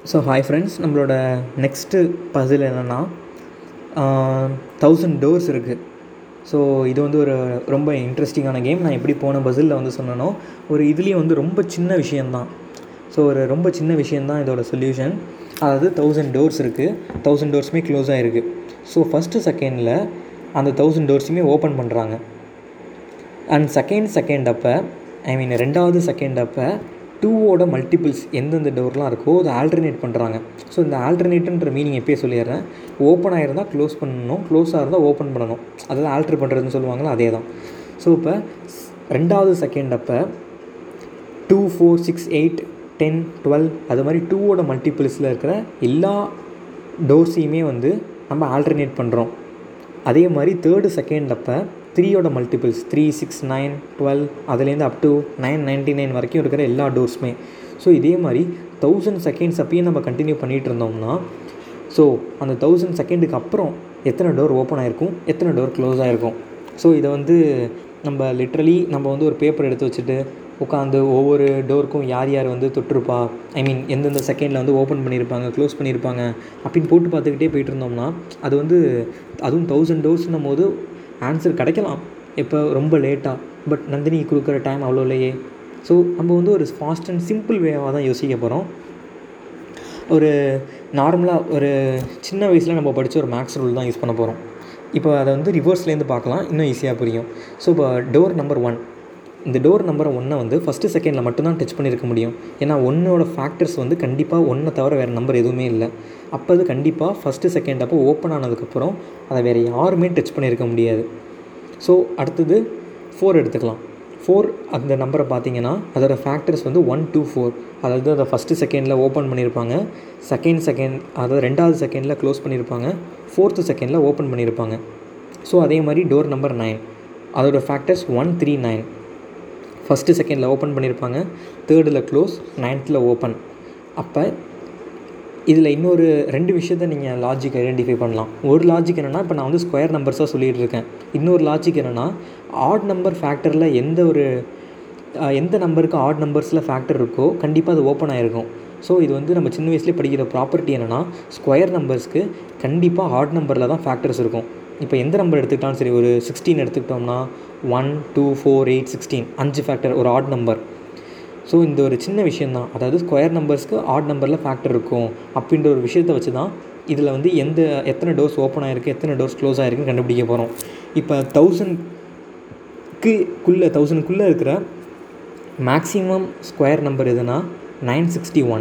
so hi friends நம்மளோட next puzzle என்னென்னா thousand doors இருக்குது ஸோ இது வந்து ஒரு ரொம்ப இன்ட்ரெஸ்டிங்கான கேம் நான் எப்படி போன பசிலில் வந்து சொன்னனோ ஒரு இதுலேயும் வந்து ரொம்ப சின்ன விஷயந்தான் ஸோ ஒரு ரொம்ப சின்ன விஷயந்தான் இதோட சொல்யூஷன் அதாவது தௌசண்ட் டோர்ஸ் இருக்குது தௌசண்ட் டோர்ஸுமே க்ளோஸ் ஆகிருக்கு ஸோ ஃபஸ்ட்டு செகண்டில் அந்த தௌசண்ட் டோர்ஸுமே ஓப்பன் பண்ணுறாங்க அண்ட் செகண்ட் செகண்ட் அப்போ ஐ மீன் ரெண்டாவது செகண்ட் அப்போ டூவோட மல்டிபிள்ஸ் எந்தெந்த டோர்லாம் இருக்கோ அதை ஆல்டர்னேட் பண்ணுறாங்க ஸோ இந்த ஆல்டர்னேட்டுன்ற மீனிங் எப்பயே சொல்லிடுறேன் ஓப்பன் ஆகிருந்தால் க்ளோஸ் பண்ணணும் க்ளோஸாக இருந்தால் ஓப்பன் பண்ணணும் அதாவது ஆல்ட்ரு பண்ணுறதுன்னு சொல்லுவாங்களோ அதே தான் ஸோ இப்போ ரெண்டாவது செகண்ட் அப்போ two four six eight ten twelve அது மாதிரி டூவோட மல்டிபிள்ஸில் இருக்கிற எல்லா டோர்ஸையுமே வந்து நம்ம ஆல்டர்னேட் பண்ணுறோம் அதே மாதிரி தேர்டு செகண்ட் அப்போ த்ரீயோட multiples three six nine twelve அதுலேருந்து up to nine ninety nine வரைக்கும் இருக்கிற எல்லா டோர்ஸுமே ஸோ இதே மாதிரி தௌசண்ட் செகண்ட்ஸ் அப்பயும் நம்ம கண்டினியூ பண்ணிகிட்டு இருந்தோம்னா ஸோ அந்த தௌசண்ட் செகண்டுக்கு அப்புறம் எத்தனை டோர் ஓப்பன் ஆகிருக்கும் எத்தனை டோர் க்ளோஸ் ஆகிருக்கும் ஸோ இதை வந்து நம்ம லிட்ரலி நம்ம வந்து ஒரு பேப்பர் எடுத்து வச்சுட்டு உட்காந்து ஒவ்வொரு டோருக்கும் யார் யார் வந்து தொட்டிருப்பா ஐ மீன் எந்தெந்த செகண்டில் வந்து ஓப்பன் பண்ணியிருப்பாங்க க்ளோஸ் பண்ணியிருப்பாங்க அப்படின்னு போட்டு பார்த்துக்கிட்டே போயிட்டு இருந்தோம்னா அது வந்து அதுவும் தௌசண்ட் டோர்ஸ்னும் போது ஆன்சர் கிடைக்கலாம் இப்போ ரொம்ப லேட்டாக பட் நந்தினி கொடுக்குற டைம் அவ்வளோ இல்லையே ஸோ நம்ம வந்து ஒரு ஃபாஸ்ட் அண்ட் சிம்பிள் வேவாக தான் யோசிக்க போகிறோம் ஒரு நார்மலாக ஒரு சின்ன வயசில் நம்ம படித்த ஒரு மேக்ஸ் ரூல் தான் யூஸ் பண்ண போகிறோம் இப்போ அதை வந்து ரிவர்ஸ்லேருந்து பார்க்கலாம் இன்னும் ஈஸியாக புரியும் ஸோ இப்போ டோர் நம்பர் ஒன் இந்த டோர் நம்பர் ஒன்றை வந்து ஃபஸ்ட்டு செகண்டில் மட்டும்தான் டச் பண்ணியிருக்க முடியும் ஏன்னா ஒன்னோட ஃபேக்டர்ஸ் வந்து கண்டிப்பாக ஒன்றை தவிர வேறு நம்பர் எதுவுமே இல்லை அப்போ அது கண்டிப்பாக ஃபஸ்ட்டு செகண்ட் அப்போ ஓப்பன் ஆனதுக்கப்புறம் அதை வேறு யாருமே டச் பண்ணியிருக்க முடியாது ஸோ அடுத்தது ஃபோர் எடுத்துக்கலாம் ஃபோர் அந்த நம்பரை பார்த்தீங்கன்னா அதோட ஃபேக்டர்ஸ் வந்து ஒன் டூ ஃபோர் அதாவது அதை ஃபஸ்ட்டு செகண்டில் ஓப்பன் பண்ணியிருப்பாங்க செகண்ட் செகண்ட் அதாவது ரெண்டாவது செகண்டில் க்ளோஸ் பண்ணியிருப்பாங்க ஃபோர்த்து செகண்டில் ஓப்பன் பண்ணியிருப்பாங்க ஸோ அதே மாதிரி டோர் நம்பர் நைன் அதோட factors one three nine first செகண்டில் ஓப்பன் பண்ணியிருப்பாங்க தேர்டில் க்ளோஸ் நைன்த்தில் ஓப்பன் அப்போ இதில் இன்னொரு ரெண்டு விஷயத்த நீங்கள் லாஜிக் ஐடென்டிஃபை பண்ணலாம் ஒரு லாஜிக் என்னென்னா இப்போ நான் வந்து ஸ்கொயர் நம்பர்ஸாக சொல்லிகிட்டு இருக்கேன் இன்னொரு லாஜிக் என்னென்னா ஆட் நம்பர் ஃபேக்டரில் எந்த ஒரு எந்த நம்பருக்கு ஆட் நம்பர்ஸில் ஃபேக்டர் இருக்கோ கண்டிப்பாக அது ஓப்பன் ஆகிருக்கும் ஸோ இது வந்து நம்ம சின்ன வயசுலேயே படிக்கிற ப்ராப்பர்ட்டி என்னென்னா ஸ்கொயர் நம்பர்ஸ்க்கு கண்டிப்பாக ஆட் நம்பரில் தான் ஃபேக்டர்ஸ் இருக்கும் இப்போ எந்த நம்பர் எடுத்துக்கிட்டாலும் சரி ஒரு சிக்ஸ்டீன் எடுத்துக்கிட்டோம்னா one two four eight sixteen அஞ்சு ஃபேக்டர் ஒரு ஆட் நம்பர் ஸோ இந்த ஒரு சின்ன விஷயந்தான் அதாவது ஸ்கொயர் நம்பர்ஸ்க்கு ஆட் நம்பரில் ஃபேக்டர் இருக்கும் அப்படின்ற ஒரு விஷயத்தை வச்சு தான் இதில் வந்து எந்த எத்தனை டோர்ஸ் ஓப்பன் ஆகிருக்கு எத்தனை டோர்ஸ் க்ளோஸ் ஆகிருக்குன்னு கண்டுபிடிக்க போகிறோம் இப்போ தௌசண்ட்க்கு குள்ளே தௌசண்ட்குள்ளே இருக்கிற மேக்ஸிமம் ஸ்கொயர் நம்பர் எதுனா நைன் சிக்ஸ்டி ஒன்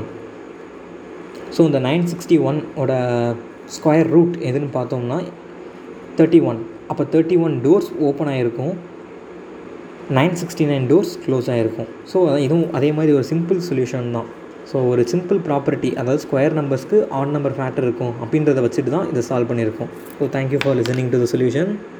ஸோ இந்த நைன் சிக்ஸ்டி ஒன் ஓட ஸ்கொயர் ரூட் எதுன்னு பார்த்தோம்னா தேர்ட்டி ஒன் அப்போ தேர்ட்டி ஒன் டோர்ஸ் ஓப்பன் ஆகிருக்கும் nine sixty nine doors close ஆகிருக்கும் ஸோ இதுவும் அதே மாதிரி ஒரு சிம்பிள் சொல்யூஷன் தான் ஸோ ஒரு சிம்பிள் ப்ராப்பர்ட்டி அதாவது ஸ்கொயர் நம்பர்ஸ்க்கு ஆட் நம்பர் ஃபேக்டர் இருக்கும் அப்படின்றத வச்சுட்டு தான் இதை சால்வ் பண்ணியிருக்கோம் so thank you for listening to the solution